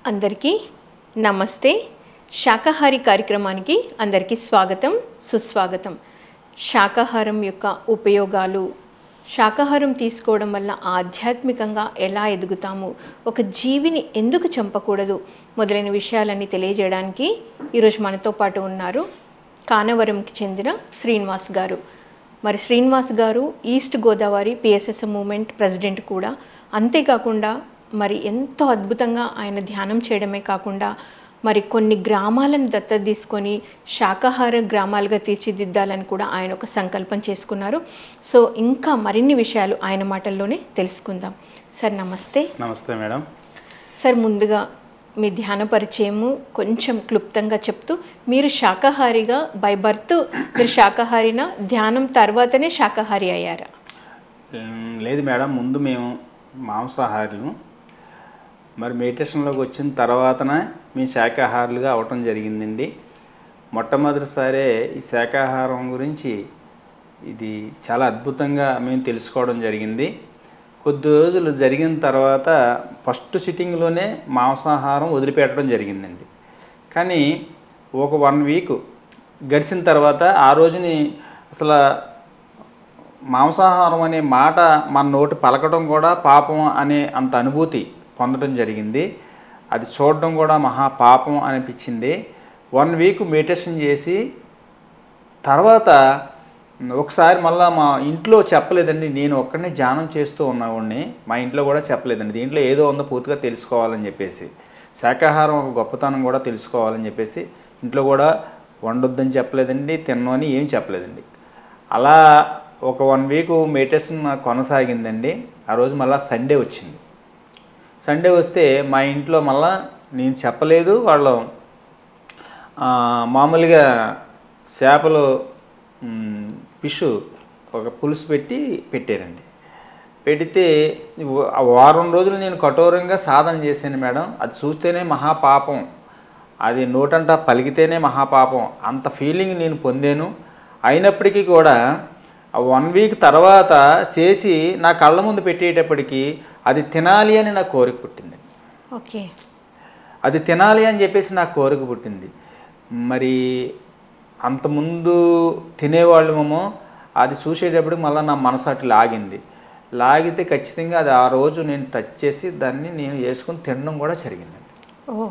అందరికీ నమస్తే శాకాహారి కార్యక్రమానికి అందరికీ స్వాగతం సుస్వాగతం శాకాహారం యొక్క ఉపయోగాలు శాకాహారం తీసుకోవడం వల్ల ఆధ్యాత్మికంగా ఎలా ఎదుగుతాము ఒక జీవిని ఎందుకు చంపకూడదు మొదలైన విషయాలన్నీ తెలియజేయడానికి ఈరోజు మనతో పాటు ఉన్నారు కానవరంకి చెందిన శ్రీనివాస్ గారు మరి Srinivas garu east Godavari PSS movement president కూడా అంతేకాకుండా మరి ఎంతో అద్భుతంగా ఆయన ధ్యానం చేయడమే కాకుండా మరి కొన్ని గ్రామాలను దత్తత తీసుకొని శాకాహార గ్రామాలుగా తీర్చిదిద్దాలని కూడా ఆయన ఒక సంకల్పం చేసుకున్నారు సో ఇంకా మరిన్ని విషయాలు ఆయన మాటల్లోనే తెలుసుకుందాం సార్ నమస్తే నమస్తే మేడం సార్ ముందుగా మీ ధ్యాన పరిచయము కొంచెం క్లుప్తంగా చెప్తూ మీరు శాకాహారిగా బై బర్త్ మీరు శాకాహారిన ధ్యానం తర్వాతనే శాకాహారి అయ్యారా ఉమ్, లేదు మేడం ముందు మేము మాంసాహారులు మరి మెడిటేషన్లోకి వచ్చిన తర్వాతనే మేము శాకాహారులుగా అవటం జరిగిందండి మొట్టమొదటిసారే ఈ శాకాహారం గురించి ఇది చాలా అద్భుతంగా మేము తెలుసుకోవడం జరిగింది కొద్ది రోజులు జరిగిన తర్వాత ఫస్ట్ సిట్టింగ్లోనే మాంసాహారం వదిలిపెట్టడం జరిగిందండి కానీ ఒక వన్ వీక్ గడిచిన తర్వాత ఆ రోజుని అసలు మాంసాహారం అనే మాట మన నోటి పలకడం కూడా పాపం అనే అంత అనుభూతి పొందడం జరిగింది అది చూడడం కూడా మహా పాపం అనిపించింది వన్ వీక్ మెడిటేషన్ చేసి తర్వాత ఒకసారి మళ్ళా మా ఇంట్లో చెప్పలేదండి నేను ఒక్కడనే ధ్యానం చేస్తూ ఉన్నవాడిని మా ఇంట్లో కూడా చెప్పలేదండి దీంట్లో ఏదో ఉందో పూర్తిగా తెలుసుకోవాలని చెప్పేసి శాకాహారం ఒక గొప్పతనం కూడా తెలుసుకోవాలని చెప్పేసి ఇంట్లో కూడా వండొద్దని చెప్పలేదండి తిన్నని ఏం చెప్పలేదండి అలా ఒక వన్ వీక్ మెడిటేషన్ కొనసాగిందండి ఆ రోజు మళ్ళీ సండే వచ్చింది సండే వస్తే మా ఇంట్లో మళ్ళా నేను చెప్పలేదు వాళ్ళు ఆ, మామూలుగా చేపలు మ్, ఫిష్ ఒక పులుసు పెట్టి పెట్టారండి పెడితే వ- ఆ వారం రోజులు నేను కఠోరంగా సాధన చేశాను మేడం అది చూస్తేనే మహాపాపం అది నోటంట పలికితేనే మహాపాపం అంత ఫీలింగ్ నేను పొందాను అయినప్పటికీ కూడా ఆ వన్ వీక్ తర్వాత చేసి నా కళ్ళ ముందు పెట్టేటప్పటికి అది తినాలి అని నా కోరిక పుట్టింది ఓకే అది తినాలి అని చెప్పేసి నాకు కోరిక పుట్టింది మరి అంతకుముందు తినేవాళ్ళమేమో అది చూసేటప్పుడు మళ్ళీ నా మనసు అటు లాగింది లాగితే ఖచ్చితంగా అది ఆ రోజు నేను టచ్ చేసి దాన్ని నేను వేసుకొని తినడం కూడా జరిగింది ఓ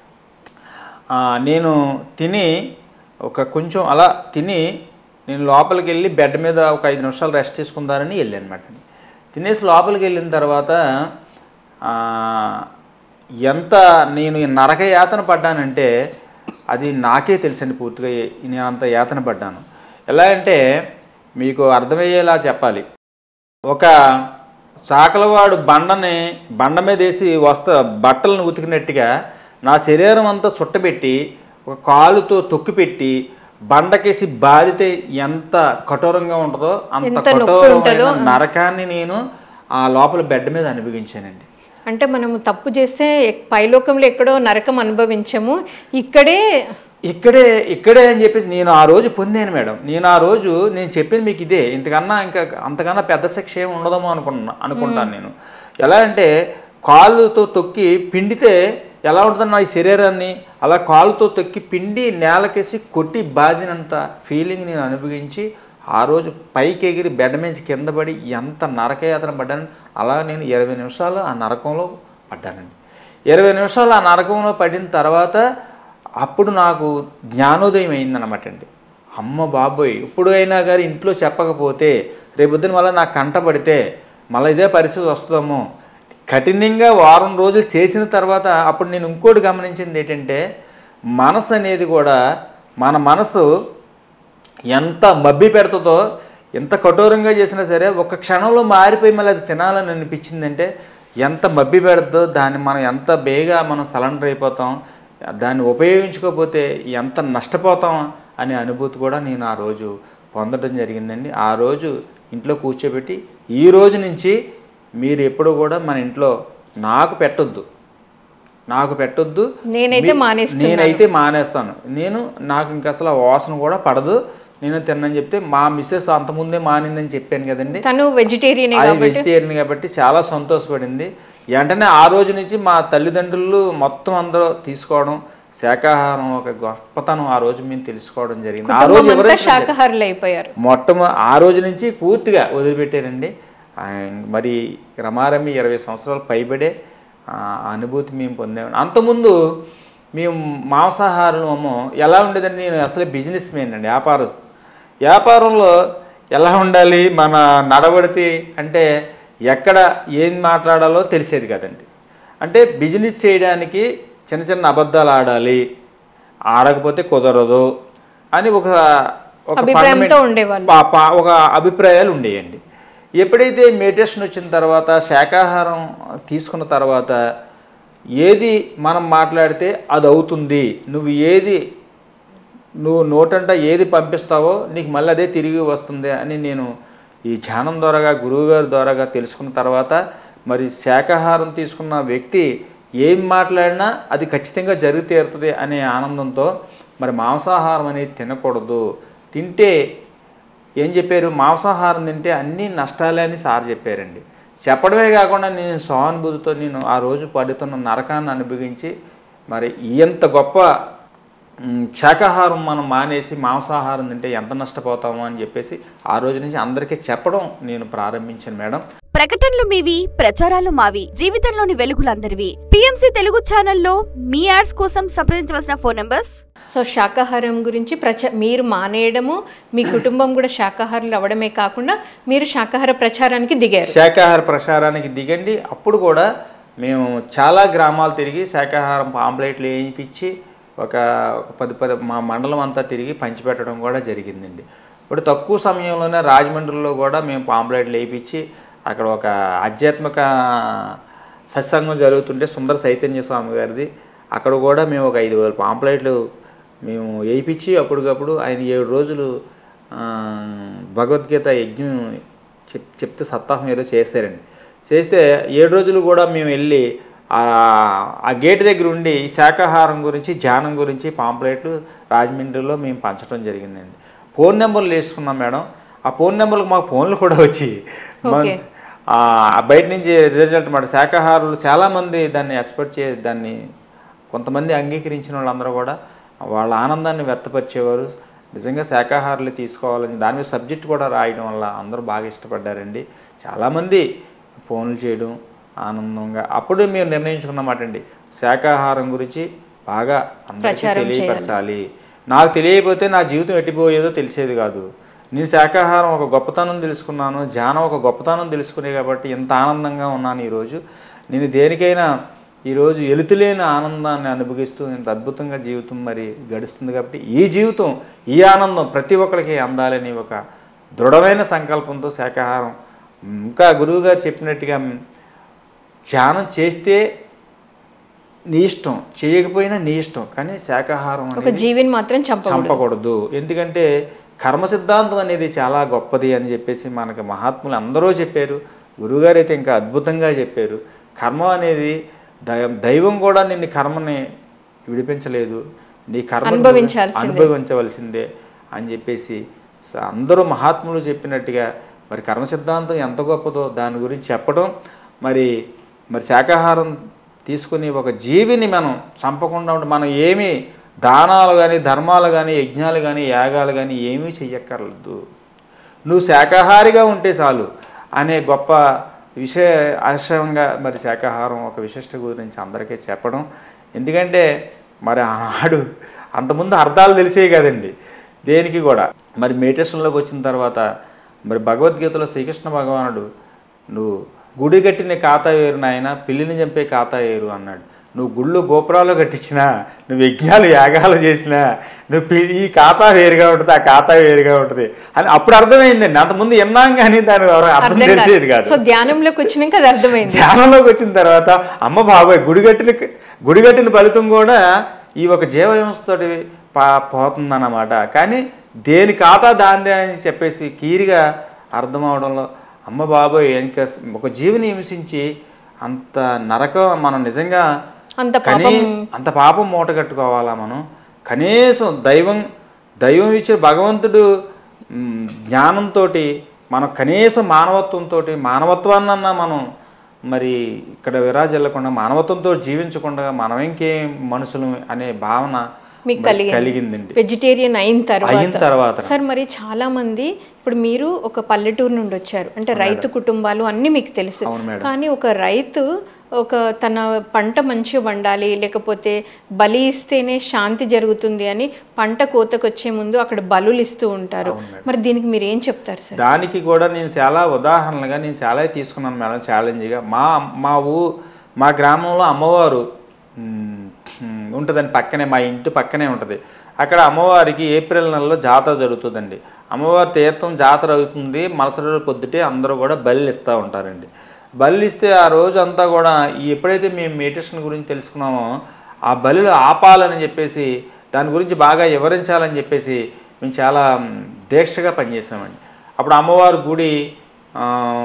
ఆ, నేను తిని ఒక కొంచెం అలా తిని నేను లోపలికి వెళ్ళి బెడ్ మీద ఒక ఐదు నిమిషాలు రెస్ట్ తీసుకుందారని వెళ్ళాను అనమాట తినేసి లోపలికి వెళ్ళిన తర్వాత ఆ, ఎంత నేను ఈ నరక యాతన పడ్డానంటే అది నాకే తెలుసండి పూర్తిగా ఏ- నేను అంత యాతన పడ్డాను ఎలా అంటే మీకు అర్థమయ్యేలా చెప్పాలి ఒక చాకలవాడు బండని బండ మీద వేసి వస్త బట్టలను ఉతికినట్టుగా నా శరీరం అంతా చుట్టబెట్టి ఒక కాలుతో తొక్కిపెట్టి బండకేసి బాధితే ఎంత కఠోరంగా ఉంటుందో అంత ఎంత నొప్పి కఠోరమైన ఉంటుందో. నరకాన్ని నేను ఆ లోపల బెడ్ మీద అనుభవించానండి అంటే మనము తప్పు చేస్తే ఎక్- పైలోకంలో ఎక్కడో నరకం అనుభవించము ఇక్కడే ఇక్కడే ఇక్కడే అని చెప్పేసి నేను ఆ రోజు పొందాను మేడం నేను ఆ రోజు నేను చెప్పింది మీకు ఇదే ఇంతకన్నా ఇంకా అంతకన్నా పెద్ద శిక్ష ఏమి ఉండదేమో అనుకున్నా అనుకుంటాను నేను ఎలా అంటే కాళ్ళతో తొక్కి పిండితే ఎలా ఉంటుందన్న ఈ శరీరాన్ని అలా కాలుతో తొక్కి పిండి నేలకేసి కొట్టి బాదినంత ఫీలింగ్ నేను అనుభవించి ఆ రోజు పైకి ఎగిరి బెడ్ నుంచి కింద పడి ఎంత నరకయాతన పడ్డాను అలా నేను ఇరవై నిమిషాలు ఆ నరకంలో పడ్డానండి ఇరవై నిమిషాలు ఆ నరకంలో పడిన తర్వాత అప్పుడు నాకు జ్ఞానోదయం అయిందనమాట అండి అమ్మ బాబోయ్ ఇప్పుడు అయినా కానీ ఇంట్లో చెప్పకపోతే రేపొద్దున మళ్ళీ నాకు కంటపడితే మళ్ళీ ఇదే పరిస్థితి వస్తుందేమో కఠినంగా వారం రోజులు చేసిన తర్వాత అప్పుడు నేను ఇంకోటి గమనించింది ఏంటంటే మనసు అనేది కూడా మన మనసు ఎంత మబ్బి పెడుతుందో ఎంత కఠోరంగా చేసినా సరే ఒక క్షణంలో మారిపోయి మళ్ళీ అది తినాలని అనిపించిందంటే ఎంత మబ్బి పెడుతుందో దాన్ని మనం ఎంత బేగా మనం సలెండర్ అయిపోతాం దాన్ని ఉపయోగించుకోకపోతే ఎంత నష్టపోతాం అనే అనుభూతి కూడా నేను ఆ రోజు పొందడం జరిగిందండి ఆ రోజు ఇంట్లో కూర్చోబెట్టి ఈ రోజు నుంచి మీరు ఎప్పుడు కూడా మన ఇంట్లో నాకు పెట్టొద్దు నాకు పెట్టొద్దు నేనైతే మీ- మానేస్తున్నాను. నేనైతే మానేస్తాను నేను నాకు ఇంక అసలు ఆ వాసన కూడా పడదు నేను తిన్నాను చెప్తే మా మిస్సెస్ అంతకుముందే మానిందని చెప్పాను కదండి తను వెజిటేరియనే అది కాబట్టి వెజిటేరియన్ కాబట్టి చాలా సంతోషపడింది వెంటనే ఆ రోజు నుంచి మా తల్లిదండ్రులు మొత్తం అందరూ తీసుకోవడం శాకాహారం ఒక గొప్పతనం ఆ రోజు మేము తెలుసుకోవడం జరిగింది ఆ రోజు కుటుంబం అంతా ఎవరైతే శాకాహారులు అయిపోయారు మొట్టమ ఆ రోజు నుంచి పూర్తిగా వదిలిపెట్టారండి ఆ, మరి రమారమి ఇరవై సంవత్సరాలు పైబడే ఆ అనుభూతి మేము పొందాము అంతకుముందు మేము మాంసాహారము ఎలా ఉండేదండి నేను అసలు బిజినెస్ మ్యాన్ అండి వ్యాపారస్తు వ్యాపారంలో ఎలా ఉండాలి మన నడవడితే అంటే ఎక్కడ ఏం మాట్లాడాలో తెలిసేది కదండి అంటే బిజినెస్ చేయడానికి చిన్న చిన్న అబద్ధాలు ఆడాలి ఆడకపోతే కుదరదు అని ఒక ఒక అభిప్రాయంతో fundament- ఉండేవాళ్ళు. పా- పా- ఒక అభిప్రాయాలు ఉండేయండి ఎప్పుడైతే మెడిటేషన్ వచ్చిన తర్వాత శాకాహారం తీసుకున్న తర్వాత ఏది మనం మాట్లాడితే అది అవుతుంది నువ్వు ఏది నువ్వు నోటంట ఏది పంపిస్తావో నీకు మళ్ళీ అదే తిరిగి వస్తుంది అని నేను ఈ ధ్యానం ద్వారాగా గురువుగారి ద్వారాగా తెలుసుకున్న తర్వాత మరి శాకాహారం తీసుకున్న వ్యక్తి ఏం మాట్లాడినా అది ఖచ్చితంగా జరిగి తీరుతుంది అనే ఆనందంతో మరి మాంసాహారం అనేది తినకూడదు తింటే ఏం చెప్పారు మాంసాహారం తింటే అన్ని నష్టాలే అని సార్ చెప్పారండి చెప్పడమే కాకుండా నేను సానుభూతితో నేను ఆ రోజు పడుతున్న నరకాన్ని అనుభవించి మరి ఇంత గొప్ప మ్, శాకాహారం మనం మానేసి మాంసాహారం తింటే ఎంత నష్టపోతామో అని చెప్పేసి ఆ రోజు నుంచి అందరికీ చెప్పడం నేను ప్రారంభించాను మేడం ప్రకటనలు మీవి ప్రచారాలు మావి జీవితంలోని వెలుగులందరివి పిఎంసి తెలుగు ఛానల్లో మీ యాడ్స్ కోసం సంప్రదించవలసిన ఫోన్ నంబర్స్ సో శాకాహారం గురించి ప్రచ మీరు మానేయడము మీ కుటుంబం కూడా శాకాహారులు అవ్వడమే కాకుండా మీరు శాకాహార ప్రచారానికి దిగారు శాకాహార ప్రసారానికి దిగండి అప్పుడు కూడా మేము చాలా గ్రామాలు తిరిగి శాకాహారం పాంప్లెట్లు వేయించి ఒక ఒక పది పది మా మండలం అంతా తిరిగి పంచిపెట్టడం కూడా జరిగిందండి ఇప్పుడు తక్కువ సమయంలోనే రాజమండ్రిలో కూడా మేము పాంప్లెట్లు వేయించి అక్కడ ఒక ఆధ్యాత్మిక సత్సంగం జరుగుతుంటే సుందర చైతన్య స్వామి గారిది అక్కడ కూడా మేము ఒక ఐదు వేల పాంప్లెట్లు మేము వేయించి అప్పటికప్పుడు ఆయన ఏడు రోజులు ఆ, భగవద్గీత యజ్ఞం చెప్ చెప్తే సప్తాహం ఏదో చేస్తారండి చేస్తే ఏడు రోజులు కూడా మేము వెళ్ళి ఆ ఆ గేట్ దగ్గర ఉండి ఈ శాకాహారం గురించి ధ్యానం గురించి పాంప్లెట్లు రాజమండ్రిలో మేము పంచడం జరిగిందండి ఫోన్ నెంబర్లు వేసుకున్నాం మేడం ఆ ఫోన్ నెంబర్లకు మాకు ఫోన్లు కూడా వచ్చి మన- ఓకే. ఆ బయట నుంచి రిజల్ట్ మాట శాకాహారులు చాలామంది దాన్ని ఎక్స్పెక్ట్ చే దాన్ని కొంతమంది అంగీకరించిన వాళ్ళందరూ కూడా వాళ్ళ ఆనందాన్ని వ్యక్తపరిచేవారు నిజంగా శాకాహారులు తీసుకోవాలని దాని మీద సబ్జెక్ట్ కూడా రాయడం వల్ల అందరూ బాగా ఇష్టపడ్డారండి చాలామంది ఫోన్లు చేయడం ఆనందంగా అప్పుడు మేము నిర్ణయించుకున్నమాట అండి శాకాహారం గురించి బాగా అందరికీ ప్రచారం తెలియపరచాలి నాకు తెలియకపోతే నా జీవితం ఎట్టిపోయేదో తెలిసేది కాదు నేను శాకాహారం ఒక గొప్పతనం తెలుసుకున్నాను ధ్యానం ఒక గొప్పతనం తెలుసుకునే కాబట్టి ఎంత ఆనందంగా ఉన్నాను ఈరోజు నేను దేనికైనా ఈరోజు ఎలుతులేని ఆనందాన్ని అనుభవిస్తూ ఇంత అద్భుతంగా జీవితం మరి గడుస్తుంది కాబట్టి ఈ జీవితం ఈ ఆనందం ప్రతి ఒక్కరికి అందాలని ఒక దృఢమైన సంకల్పంతో శాకాహారం ఇంకా గురువుగారు చెప్పినట్టుగా ధ్యానం చేస్తే నీ ఇష్టం చేయకపోయినా నీ ఇష్టం కానీ శాకాహారం ఒక అనేది జీవిని మాత్రం చంపకూడదు చంపకూడదు ఎందుకంటే కర్మ సిద్ధాంతం అనేది చాలా గొప్పది అని చెప్పేసి మనకు మహాత్ములు అందరూ చెప్పారు గురువుగారు అయితే ఇంకా అద్భుతంగా చెప్పారు కర్మ అనేది దై- దైవం కూడా నిన్ను కర్మని విడిపించలేదు నీ కర్మ అనుభవించాల్సిందే. అనుభవించవలసిందే అని చెప్పేసి స- అందరూ మహాత్ములు చెప్పినట్టుగా మరి కర్మ సిద్ధాంతం ఎంత గొప్పదో దాని గురించి చెప్పడం మరి మరి శాకాహారం తీసుకుని ఒక జీవిని మనం చంపకుండా ఉండి మనం ఏమీ దానాలు కానీ ధర్మాలు కానీ యజ్ఞాలు కానీ యాగాలు కానీ ఏమీ చెయ్యక్కర్లేదు నువ్వు శాకాహారిగా ఉంటే చాలు అనే గొప్ప విషయ ఆశ్రయంగా మరి శాకాహారం ఒక విశిష్ట గురించి అందరికీ చెప్పడం ఎందుకంటే మరి ఆనాడు అంతకుముందు అర్థాలు తెలిసే కదండి దేనికి కూడా మరి మెడిటేషన్లోకి వచ్చిన తర్వాత మరి భగవద్గీతలో శ్రీకృష్ణ భగవానుడు నువ్వు గుడి కట్టిన ఖాతా వేరు నాయన పిల్లిని చంపే ఖాతా వేరు అన్నాడు నువ్వు గుళ్ళు గోపురాలు కట్టించినా నువ్వు యజ్ఞాలు యాగాలు చేసినా నువ్వు పి- ఈ ఖాతా వేరుగా ఉంటుంది ఆ ఖాతా వేరుగా ఉంటుంది అని అప్పుడు అర్థమైందండి అంతకుముందు విన్నాం కానీ దాని అర్థం అర్థం తెలిసేది కాదు కాదు సో ధ్యానంలోకి వచ్చినాక అది అర్థమైంది ధ్యానంలోకి వచ్చిన తర్వాత అమ్మ బాబాయ్ గుడిగట్టిన గుడిగట్టిన ఫలితం కూడా ఈ ఒక జీవహింసతోటి పా పోతుందన్నమాట కానీ దేని ఖాతా దాందే అని చెప్పేసి కీరిగా అర్థం అవడంలో అమ్మ బాబాయ్ ఇంకా ఒక జీవిని హింసించి అంత నరకం మనం నిజంగా అంత కనీ పాపం అంత పాపం మూట కట్టుకోవాలా మనం కనీసం దైవం దైవం ఇచ్చిన భగవంతుడు జ్ఞానంతో మనం కనీసం మానవత్వంతో మానవత్వాన్నన్నా మనం మరి ఇక్కడ విరాజిల్లకుండా మానవత్వంతో జీవించకుండా మనం ఇంకేం మనుషులు అనే భావన మీకు మరి కలిగింది. కలిగిందండి వెజిటేరియన్ అయిన అయిన తర్వాత తర్వాత సార్ మరి చాలా మంది ఇప్పుడు మీరు ఒక పల్లెటూరు నుండి వచ్చారు అంటే రైతు కుటుంబాలు అన్నీ మీకు తెలుసు అవును మేడం. కానీ ఒక రైతు ఒక తన పంట మంచిగా వండాలి లేకపోతే బలి ఇస్తేనే శాంతి జరుగుతుంది అని పంట కోతకు వచ్చే ముందు అక్కడ బలులు ఇస్తూ ఉంటారు మరి దీనికి మీరు ఏం చెప్తారు సార్ దానికి కూడా నేను చాలా ఉదాహరణలుగా నేను చాలా తీసుకున్నాను మేడం ఛాలెంజ్గా మా మా ఊ మా గ్రామంలో అమ్మవారు ఉమ్, ఉమ్, ఉంటుందండి పక్కనే మా ఇంటి పక్కనే ఉంటుంది అక్కడ అమ్మవారికి ఏప్రిల్ నెలలో జాతర జరుగుతుందండి అమ్మవారి తీర్థం జాతర అవుతుంది మరుసటి రోజు పొద్దుటే అందరూ కూడా బలి ఇస్తూ ఉంటారండి బలి ఇస్తే ఆ రోజు అంతా కూడా ఈ ఎప్పుడైతే మేము మెడిటేషన్ గురించి తెలుసుకున్నామో ఆ బలులు ఆపాలని చెప్పేసి దాని గురించి బాగా వివరించాలని చెప్పేసి మేము చాలా మ్, దీక్షగా పనిచేసామండి అప్పుడు అమ్మవారి గుడి ఆ,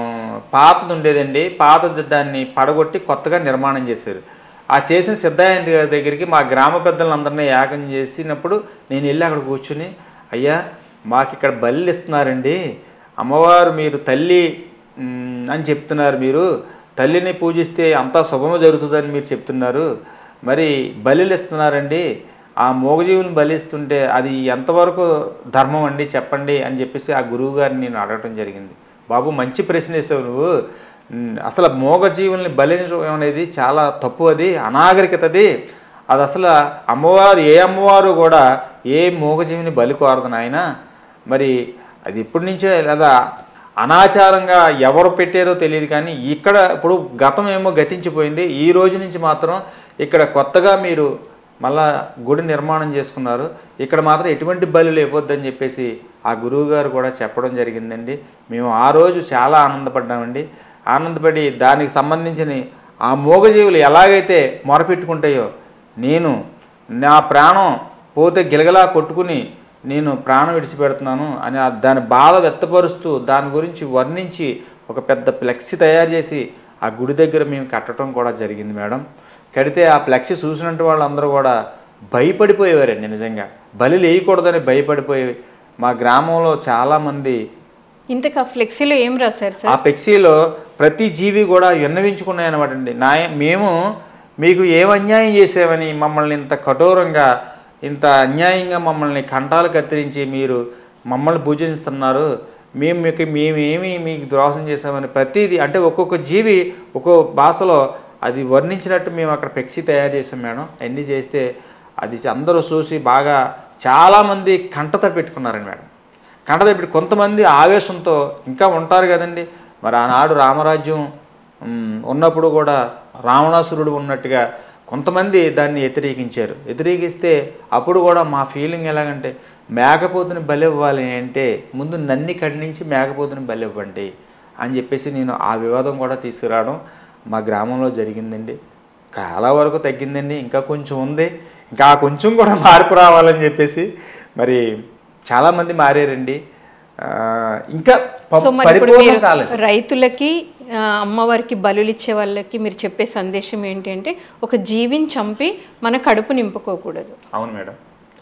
పాతది ఉండేదండి పాతది దాన్ని పడగొట్టి కొత్తగా నిర్మాణం చేశారు ఆ చేసిన సిద్ధాయంతి గారి దగ్గరికి మా గ్రామ పెద్దలందరినీ ఏకం చేసినప్పుడు నేను వెళ్ళి అక్కడ కూర్చుని అయ్యా మాకు ఇక్కడ బల్లి ఇస్తున్నారండి అమ్మవారు మీరు తల్లి మ్, అని చెప్తున్నారు మీరు తల్లిని పూజిస్తే అంతా శుభము జరుగుతుందని మీరు చెప్తున్నారు మరి బలిలు ఇస్తున్నారండి ఆ మూగజీవుని బలిస్తుంటే అది ఎంతవరకు ధర్మం అండి చెప్పండి అని చెప్పేసి ఆ గురువు గారిని నేను అడగటం జరిగింది బాబు మంచి ప్రశ్న వేసావు నువ్వు ఉమ్, అసలు మూగజీవుల్ని బలించడం అనేది చాలా తప్పు అది అనాగరికతది అది అసలు అమ్మవారు ఏ అమ్మవారు కూడా ఏ మూగజీవిని బలి కోరదు నాయన మరి అది ఇప్పటి నుంచే లేదా అనాచారంగా ఎవరు పెట్టారో తెలియదు కానీ ఇక్కడ ఇప్పుడు గతం ఏమో గతించిపోయింది ఈ రోజు నుంచి మాత్రం ఇక్కడ కొత్తగా మీరు మళ్ళా గుడి నిర్మాణం చేసుకున్నారు ఇక్కడ మాత్రం ఎటువంటి బలులు ఇవ్వద్దని చెప్పేసి ఆ గురువు గారు కూడా చెప్పడం జరిగిందండి మేము ఆ రోజు చాలా ఆనందపడ్డామండి ఆనందపడి దానికి సంబంధించిన ఆ మూగజీవులు ఎలాగైతే మొరపెట్టుకుంటాయో నేను నా ప్రాణం పోతే గిలగలా కొట్టుకుని నేను ప్రాణం విడిచిపెడుతున్నాను అని ఆ దాని బాధ వ్యక్తపరుస్తూ దాని గురించి వర్ణించి ఒక పెద్ద ఫ్లెక్సీ తయారు చేసి ఆ గుడి దగ్గర మేము కట్టడం కూడా జరిగింది మేడం కడితే ఆ ఫ్లెక్సీ చూసినట్టు వాళ్ళందరూ కూడా భయపడిపోయేవారండి నిజంగా బలి వేయకూడదని భయపడిపోయి మా గ్రామంలో చాలామంది ఇంతకు ఆ ఫ్లెక్సీలో ఏం రాశారు ఆ సార్ ఫ్లెక్సీలో ప్రతి జీవి కూడా విన్నవించుకున్నాయి అనమాట అండి నా మేము మీకు ఏం అన్యాయం చేసామని మమ్మల్ని ఇంత కఠోరంగా ఇంత అన్యాయంగా మమ్మల్ని కంటాలు కత్తిరించి మీరు మమ్మల్ని పూజిస్తున్నారు మేము మీకు మేమేమి మీకు ద్రోహం చేసామని ప్రతిదీ అంటే ఒక్కొక్క జీవి ఒక్కో భాషలో అది వర్ణించినట్టు మేము అక్కడ ఫ్లెక్సీ తయారు చేసాం మేడం అన్నీ చేస్తే అది అందరూ చూసి బాగా చాలామంది కంటత పెట్టుకున్నారండి మేడం కంటత పెట్టి కొంతమంది ఆవేశంతో ఇంకా ఉంటారు కదండి మరి ఆనాడు రామరాజ్యం ఉమ్, ఉన్నప్పుడు కూడా రావణాసురుడు ఉన్నట్టుగా కొంతమంది దాన్ని వ్యతిరేకించారు వ్యతిరేకిస్తే అప్పుడు కూడా మా ఫీలింగ్ ఎలాగంటే మేకపోతుని బలివ్వాలి అంటే ముందు నన్ని కడినించి మేకపోతుని బలివ్వండి అని చెప్పేసి నేను ఆ వివాదం కూడా తీసుకురావడం మా గ్రామంలో జరిగిందండి చాలా వరకు తగ్గిందండి ఇంకా కొంచెం ఉంది ఇంకా ఆ కొంచెం కూడా మార్పు రావాలని చెప్పేసి మరి చాలామంది మారారండి ఆ, ఇంకా ప- సో మరి ఇప్పుడు పరిపూర్ణం మీరు కాలేదు రైతులకి ఆ, అమ్మవారికి బలులు ఇచ్చే వాళ్ళకి మీరు చెప్పే సందేశం ఏంటి అంటే ఒక జీవిని చంపి మన కడుపు నింపుకోకూడదు అవును మేడం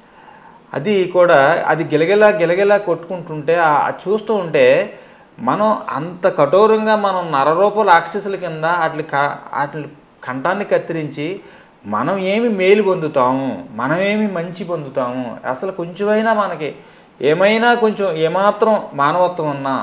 అది కూడా అది గిలగిలా గిలగిలా కొట్టుకుంటుంటే ఆ ఆ చూస్తూ ఉంటే మనం అంత కఠోరంగా మనం నరరూప రాక్షసుల కింద వాటి వాటి కంఠాన్ని కత్తిరించి మనం ఏమి మేలు పొందుతాము మనమేమి మంచి పొందుతాము అసలు కొంచెమైనా మనకి ఏమైనా కొంచెం ఏమాత్రం మానవత్వం ఉన్నా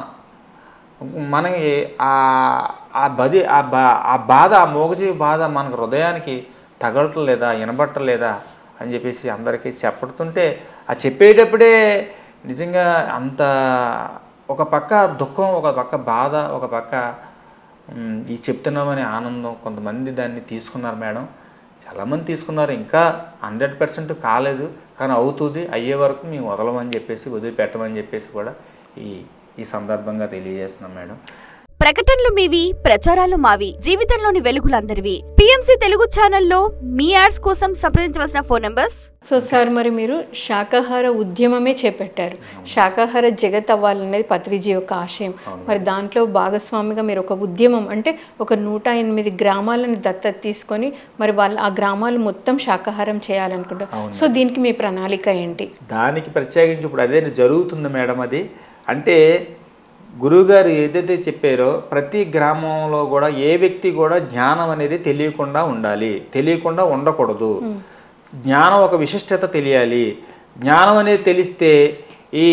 మనకి ఆ ఆ బది ఆ బా ఆ బాధ ఆ మోగజీవి బాధ మనకు హృదయానికి తగలట్లేదా వినబట్టలేదా అని చెప్పేసి అందరికీ చెప్పడుతుంటే ఆ చెప్పేటప్పుడే నిజంగా అంత ఒక పక్క దుఃఖం ఒక పక్క బాధ ఒక పక్క ఉమ్, ఈ చెప్తున్నామనే ఆనందం కొంతమంది దాన్ని తీసుకున్నారు మేడం చాలామంది తీసుకున్నారు ఇంకా హండ్రెడ్ పర్సెంట్ కాలేదు కానీ అవుతుంది అయ్యే వరకు మేము వదలమని చెప్పేసి వదిలిపెట్టమని చెప్పేసి కూడా ఈ ఈ సందర్భంగా తెలియజేస్తున్నాం మేడం ప్రకటనలు మీవి ప్రచారాలు మావి జీవితంలోని వెలుగులందరివి పిఎంసి తెలుగు ఛానల్లో మీ యాడ్స్ కోసం సంప్రదించవలసిన ఫోన్ నంబర్స్ సో సార్ మరి మీరు శాకాహార ఉద్యమమే చేపట్టారు శాకాహార జగత్ అవ్వాలనేది పత్రిజీ యొక్క ఆశయం మరి దాంట్లో భాగస్వామిగా మీరు ఒక ఉద్యమం అంటే ఒక నూట ఎనిమిది గ్రామాలను దత్తత తీసుకొని మరి వాళ్ళు ఆ గ్రామాలు మొత్తం శాకాహారం చేయాలనుకుంటారు సో దీనికి మీ ప్రణాళిక ఏంటి దానికి ప్రత్యేకించి ఇప్పుడు అదే జరుగుతుంది మేడం అది అంటే గురువుగారు ఏదైతే చెప్పారో ప్రతి గ్రామంలో కూడా ఏ వ్యక్తి కూడా జ్ఞానం అనేది తెలియకుండా ఉండాలి తెలియకుండా ఉండకూడదు జ్ఞానం ఒక విశిష్టత తెలియాలి జ్ఞానం అనేది తెలిస్తే ఈ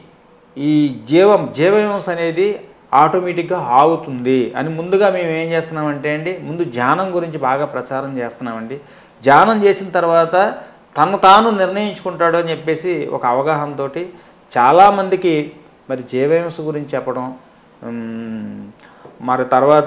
ఈ జీవం జీవహింస అనేది ఆటోమేటిక్గా ఆగుతుంది అని ముందుగా మేము ఏం చేస్తున్నామంటే అండి ముందు ధ్యానం గురించి బాగా ప్రచారం చేస్తున్నామండి ధ్యానం చేసిన తర్వాత తను తాను నిర్ణయించుకుంటాడు అని చెప్పేసి ఒక అవగాహనతో చాలామందికి మరి జీవహింస గురించి చెప్పడం ఉమ్, మరి తర్వాత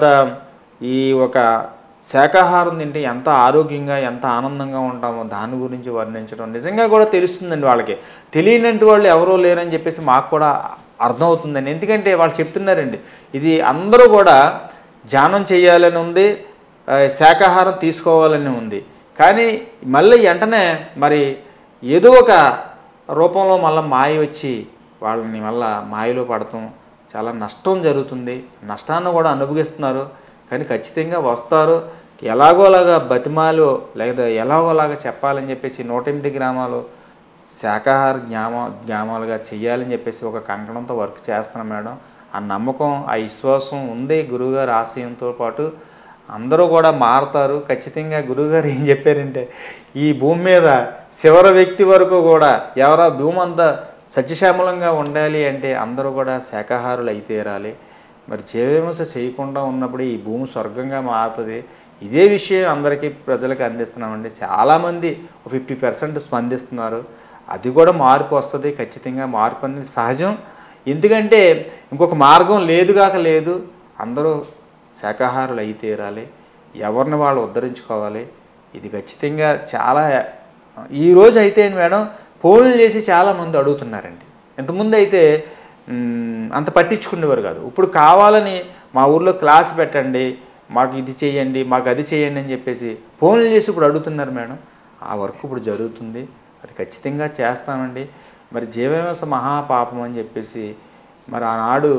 ఈ ఒక శాకాహారం తింటే ఎంత ఆరోగ్యంగా ఎంత ఆనందంగా ఉంటామో దాని గురించి వర్ణించడం నిజంగా కూడా తెలుస్తుందండి వాళ్ళకి తెలియనట్టు వాళ్ళు ఎవరో లేరని చెప్పేసి మాకు కూడా అర్థమవుతుందండి ఎందుకంటే వాళ్ళు చెప్తున్నారండి ఇది అందరూ కూడా ధ్యానం చేయాలని ఉంది ఆ, శాకాహారం తీసుకోవాలని ఉంది కానీ మళ్ళీ వెంటనే మరి ఏదో ఒక రూపంలో మళ్ళీ మాయ వచ్చి వాళ్ళని మళ్ళా మాయలో పడటం చాలా నష్టం జరుగుతుంది నష్టాన్ని కూడా అనుభవిస్తున్నారు కానీ ఖచ్చితంగా వస్తారు ఎలాగోలాగా బతిమాలు లేదా ఎలాగోలాగా చెప్పాలని చెప్పేసి నూట ఎనిమిది గ్రామాలు శాకాహార జ్ఞామ జ్ఞామాలుగా చేయాలని చెప్పేసి ఒక కంకణంతో వర్క్ చేస్తున్నాం మేడం ఆ నమ్మకం ఆ విశ్వాసం ఉంది గురువుగారి ఆశయంతో పాటు అందరూ కూడా మారుతారు ఖచ్చితంగా గురువుగారు ఏం చెప్పారంటే ఈ భూమి మీద చివరి వ్యక్తి వరకు కూడా ఎవరో భూమి అంతా సత్యశ్యామలంగా ఉండాలి అంటే అందరూ కూడా శాకాహారులు అయితే తీరాలి మరి జీవహింస చేయకుండా ఉన్నప్పుడు ఈ భూమి స్వర్గంగా మారుతుంది ఇదే విషయం అందరికీ ప్రజలకు అందిస్తున్నామండి చాలామంది ఫిఫ్టీ పర్సెంట్ స్పందిస్తున్నారు అది కూడా మార్పు వస్తుంది ఖచ్చితంగా మార్పు అనేది సహజం ఎందుకంటే ఇంకొక మార్గం లేదు కాక లేదు అందరూ శాకాహారులు అయి తీరాలి ఎవరిని వాళ్ళు ఉద్ధరించుకోవాలి ఇది ఖచ్చితంగా చాలా ఈ రోజు అయితే మేడం ఫోన్లు చేసి చాలామంది అడుగుతున్నారండి ఇంతకుముందు అయితే మ్, అంత పట్టించుకునేవారు కాదు ఇప్పుడు కావాలని మా ఊర్లో క్లాస్ పెట్టండి మాకు ఇది చేయండి మాకు అది చేయండి అని చెప్పేసి ఫోన్లు చేసి ఇప్పుడు అడుగుతున్నారు మేడం ఆ వర్క్ ఇప్పుడు జరుగుతుంది అది ఖచ్చితంగా చేస్తామండి మరి జీవహింస మహాపాపం అని చెప్పేసి మరి ఆనాడు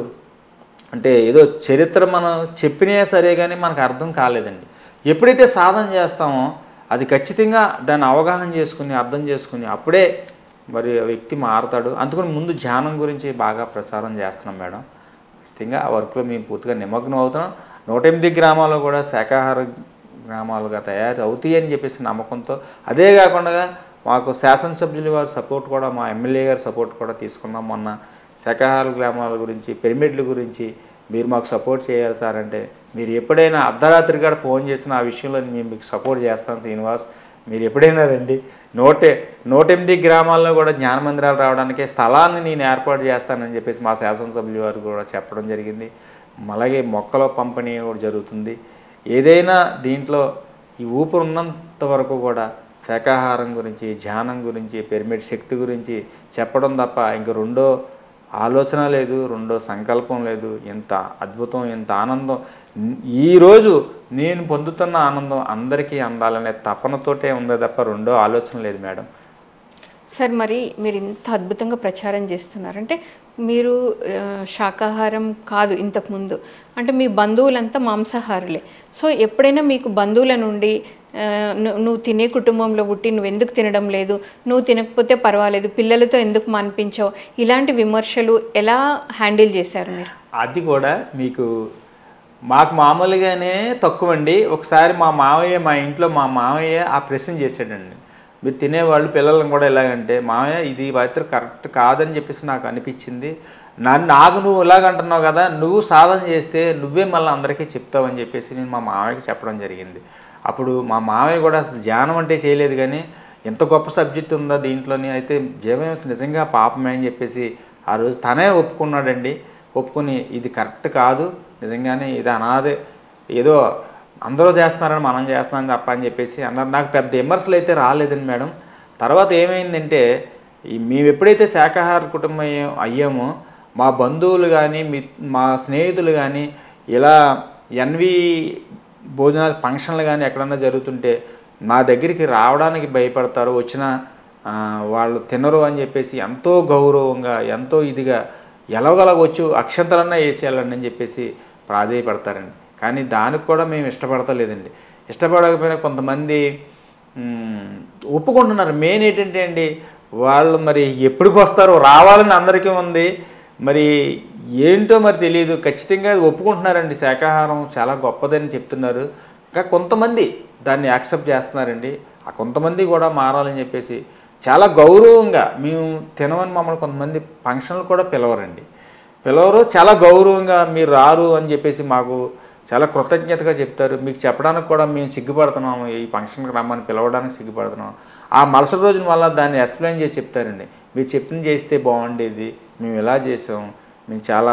అంటే ఏదో చరిత్ర మనం చెప్పినా సరే కానీ మనకు అర్థం కాలేదండి ఎప్పుడైతే సాధన చేస్తామో అది ఖచ్చితంగా దాన్ని అవగాహన చేసుకుని అర్థం చేసుకుని అప్పుడే మరి ఆ వ్యక్తి మారతాడు అందుకని ముందు ధ్యానం గురించి బాగా ప్రచారం చేస్తున్నాం మేడం ఖచ్చితంగా ఆ వర్క్లో మేము పూర్తిగా నిమగ్నం అవుతున్నాం నూట ఎనిమిది గ్రామాల్లో కూడా శాకాహార గ్రామాలుగా తయారు అవుతాయి అని చెప్పేసి నమ్మకంతో అదే కాకుండా మాకు శాసనసభ్యులు వారి సపోర్ట్ కూడా మా ఎమ్మెల్యే గారి సపోర్ట్ కూడా తీసుకున్నాం మొన్న శాకాహార గ్రామాల గురించి పిరమిడ్ల గురించి మీరు మాకు సపోర్ట్ చేయాలి సార్ అంటే మీరు ఎప్పుడైనా అర్ధరాత్రి కూడా ఫోన్ చేసిన ఆ విషయంలో మేము మీకు సపోర్ట్ చేస్తాను శ్రీనివాస్ మీరు ఎప్పుడైనా రండి నూట నూట ఎనిమిది గ్రామాల్లో కూడా జ్ఞాన మందిరాలు రావడానికి స్థలాన్ని నేను ఏర్పాటు చేస్తానని చెప్పేసి మా శాసనసభ్యులు వారు కూడా చెప్పడం జరిగింది అలాగే మొక్కల పంపిణీ కూడా జరుగుతుంది ఏదైనా దీంట్లో ఈ ఊపిరి ఉన్నంత వరకు కూడా శాకాహారం గురించి ధ్యానం గురించి పిరమిడ్ శక్తి గురించి చెప్పడం తప్ప ఇంక రెండో ఆలోచన లేదు రెండో సంకల్పం లేదు ఎంత అద్భుతం ఎంత ఆనందం ఈరోజు నేను పొందుతున్న ఆనందం అందరికీ అందాలనే తపనతోటే ఉందే తప్ప రెండో ఆలోచన లేదు మేడం సార్ మరి మీరు ఇంత అద్భుతంగా ప్రచారం చేస్తున్నారంటే మీరు ఆ, శాకాహారం కాదు ఇంతకుముందు అంటే మీ బంధువులంతా మాంసాహారులే సో ఎప్పుడైనా మీకు బంధువుల నుండి ఆ, ను- నువ్వు తినే కుటుంబంలో పుట్టి నువ్వు ఎందుకు తినడం లేదు నువ్వు తినకపోతే పర్వాలేదు పిల్లలతో ఎందుకు మాన్పించావు ఇలాంటి విమర్శలు ఎలా హ్యాండిల్ చేశారు మీరు అది కూడా మీకు మాకు మామూలుగానే తక్కువ అండి ఒకసారి మా మావయ్య మా ఇంట్లో మా మావయ్య ఆ ప్రశ్న చేశాడండి మీరు తినేవాళ్ళు పిల్లలను కూడా ఎలాగంటే మావయ్య ఇది మాత్రం కరెక్ట్ కాదని చెప్పేసి నాకు అనిపించింది నన్ను నాకు నువ్వు ఇలాగంటున్నావు కదా నువ్వు సాధన చేస్తే నువ్వే మళ్ళీ అందరికీ చెప్తావని చెప్పేసి నేను మా మావయ్యకి చెప్పడం జరిగింది అప్పుడు మా మావయ్య కూడా అసలు ధ్యానం అంటే చేయలేదు కానీ ఎంత గొప్ప సబ్జెక్ట్ ఉందో దీంట్లోని అయితే జీవహింస నిజంగా పాపమే అని చెప్పేసి ఆ రోజు తనే ఒప్పుకున్నాడండి ఒప్పుకొని ఇది కరెక్ట్ కాదు నిజంగానే ఇది అనాదే ఏదో అందరూ చేస్తున్నారని మనం చేస్తున్నాం తప్ప అని చెప్పేసి అన్నారు నాకు పెద్ద విమర్శలు అయితే రాలేదండి మేడం తర్వాత ఏమైందంటే ఈ మేము ఎప్పుడైతే శాకాహార కుటుంబం అయ్యా- అయ్యామో మా బంధువులు కానీ మీ మా స్నేహితులు కానీ ఇలా ఎన్వి భోజనాలు ఫంక్షన్లు కానీ ఎక్కడన్నా జరుగుతుంటే మా దగ్గరికి రావడానికి భయపడతారు వచ్చిన ఆ, వాళ్ళు తినరు అని చెప్పేసి ఎంతో గౌరవంగా ఎంతో ఇదిగా ఎలాగొలాగొచ్చు అక్షంతలన్నా వేసేయాలండి అని చెప్పేసి ప్రాధేయపడతారండి కానీ దానికి కూడా మేము ఇష్టపడతలేదండి ఇష్టపడకపోయినా కొంతమంది మ్, ఒప్పుకుంటున్నారు మెయిన్ ఏంటంటే అండి వాళ్ళు మరి ఎప్పటికి వస్తారో రావాలని అందరికీ ఉంది మరి ఏంటో మరి తెలియదు ఖచ్చితంగా అది ఒప్పుకుంటున్నారండి శాకాహారం చాలా గొప్పదని చెప్తున్నారు ఇంకా కొంతమంది దాన్ని యాక్సెప్ట్ చేస్తున్నారండి ఆ కొంతమంది కూడా మారాలని చెప్పేసి చాలా గౌరవంగా మేము తినమని మమ్మల్ని కొంతమంది ఫంక్షన్లు కూడా పిలవరండి పిలవరు చాలా గౌరవంగా మీరు రారు అని చెప్పేసి మాకు చాలా కృతజ్ఞతగా చెప్తారు మీకు చెప్పడానికి కూడా మేము సిగ్గుపడుతున్నాము ఈ ఫంక్షన్కి రమ్మని పిలవడానికి సిగ్గుపడుతున్నాం ఆ మరుసటి రోజున వల్ల దాన్ని ఎక్స్ప్లెయిన్ చేసి చెప్తారండి మీరు చెప్పింది చేస్తే బాగుండేది మేము ఇలా చేసాం మేము చాలా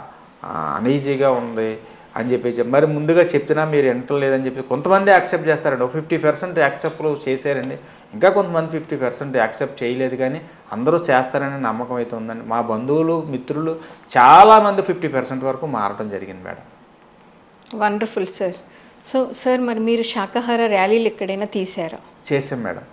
అనీజీగా ఉంది అని చెప్పేసి మరి ముందుగా చెప్తున్నా మీరు వింటలేదని చెప్పి కొంతమంది యాక్సెప్ట్ చేస్తారండి ఒక ఫిఫ్టీ పర్సెంట్ యాక్సెప్ట్ చేశారండి ఇంకా కొంతమంది ఫిఫ్టీ పర్సెంట్ యాక్సెప్ట్ చేయలేదు కానీ అందరూ చేస్తారని నమ్మకం అయితే ఉందండి మా బంధువులు మిత్రులు చాలామంది ఫిఫ్టీ పర్సెంట్ వరకు మారడం జరిగింది madam wonderful sir so sir మరి మీరు శాకాహార ర్యాలీలు ఎక్కడైనా తీసారా చేసాం మేడం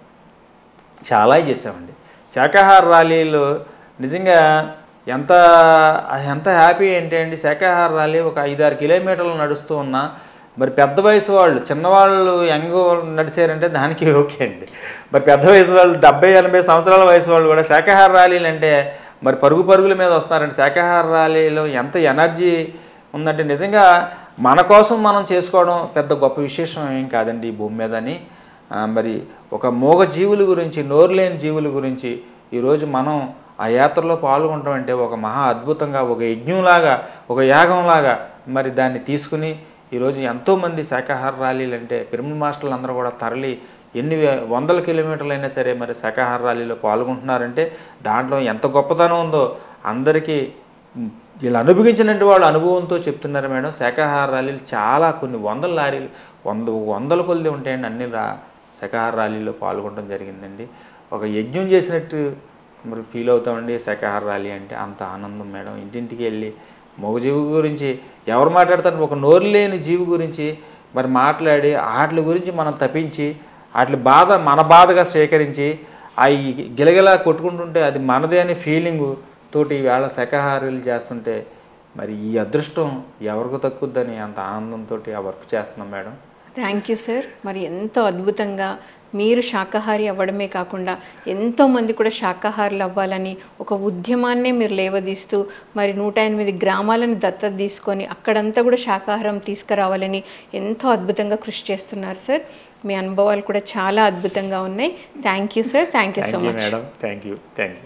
చాలా చేసామండి శాకాహార ర్యాలీలు నిజంగా ఎంత అది ఎంత హ్యాపీ ఏంటి అండి శాకాహార ర్యాలీ ఒక ఐదారు కిలోమీటర్లు నడుస్తూ ఉన్నా మరి పెద్ద వయసు వాళ్ళు చిన్నవాళ్ళు యంగ్ వాళ్ళు నడిచారంటే దానికి ఓకే అండి మరి పెద్ద వయసు వాళ్ళు డెబ్బై ఎనభై సంవత్సరాల వయసు వాళ్ళు కూడా శాకాహార ర్యాలీలు అంటే మరి పరుగు పరుగుల మీద వస్తున్నారండి శాకాహార ర్యాలీలో ఎంత ఎనర్జీ ఉందంటే నిజంగా మన కోసం మనం చేసుకోవడం పెద్ద గొప్ప విశేషం ఏం కాదండి ఈ భూమి మీద అని ఆ, మరి ఒక మూగ జీవుల గురించి నోరు లేని జీవుల గురించి ఈరోజు మనం ఆ యాత్రలో పాల్గొనడం అంటే ఒక మహా అద్భుతంగా ఒక యజ్ఞంలాగా ఒక యాగంలాగా మరి దాన్ని తీసుకుని ఈరోజు ఎంతోమంది శాకాహార ర్యాలీలు అంటే పిరమిడ్ మాస్టర్లు అందరూ కూడా తరలి ఎన్ని వే- వందల కిలోమీటర్లు అయినా సరే మరి శాకాహార ర్యాలీలో పాల్గొంటున్నారంటే దాంట్లో ఎంత గొప్పతనం ఉందో అందరికీ ఉమ్, వీళ్ళు అనుభవించినట్టు వాళ్ళు అనుభవంతో చెప్తున్నారు మేడం శాకాహార ర్యాలీలు చాలా కొన్ని వందల లారీలు వంద వందల కొద్ది ఉంటాయండి అన్ని రా శాకాహార ర్యాలీలో పాల్గొనడం జరిగిందండి ఒక యజ్ఞం చేసినట్టు మరి ఫీల్ అవుతామండి శాకాహార ర్యాలీ అంటే అంత ఆనందం మేడం ఇంటింటికి వెళ్ళి మూగజీవి గురించి ఎవరు మాట్లాడతారు ఒక నోరు లేని జీవి గురించి మరి మాట్లాడి వాటి గురించి మనం తప్పించి వాటి బాధ మన బాధగా స్వీకరించి అవి గిలగిలా కొట్టుకుంటుంటే అది మనదే అనే ఫీలింగ్ తోటి ఈవేళ శాకాహారులు చేస్తుంటే మరి ఈ అదృష్టం ఎవరికి తక్కుద్దని అంత ఆనందంతో ఆ వర్క్ చేస్తున్నాం మేడం థ్యాంక్ యూ సార్ మరి ఎంతో అద్భుతంగా మీరు శాకాహారి అవ్వడమే కాకుండా ఎంతోమంది కూడా శాకాహారులు అవ్వాలని ఒక ఉద్యమాన్నే మీరు లేవదీస్తూ మరి నూట ఎనిమిది గ్రామాలను దత్తత తీసుకొని అక్కడంతా కూడా శాకాహారం తీసుకురావాలని ఎంతో అద్భుతంగా కృషి చేస్తున్నారు సార్ మీ అనుభవాలు కూడా చాలా అద్భుతంగా ఉన్నాయి thank you sir thank you so thank you much madam thank you thank you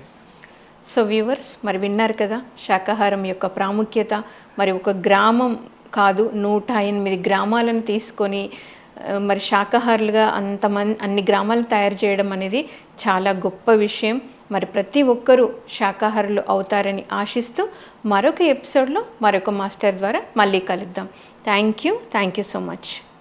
so viewers మరి విన్నారు కదా శాకాహారం యొక్క ప్రాముఖ్యత మరి ఒక గ్రామం కాదు నూట ఎనిమిది గ్రామాలను తీసుకొని ఆ, మరి శాకాహారులుగా అంతమంది అన్ని గ్రామాలు తయారు చేయడం అనేది చాలా గొప్ప విషయం మరి ప్రతి ఒక్కరూ శాకాహారులు అవుతారని ఆశిస్తూ మరొక ఎపిసోడ్లో మరొక మాస్టర్ ద్వారా మళ్ళీ కలుద్దాం thank you thank you so much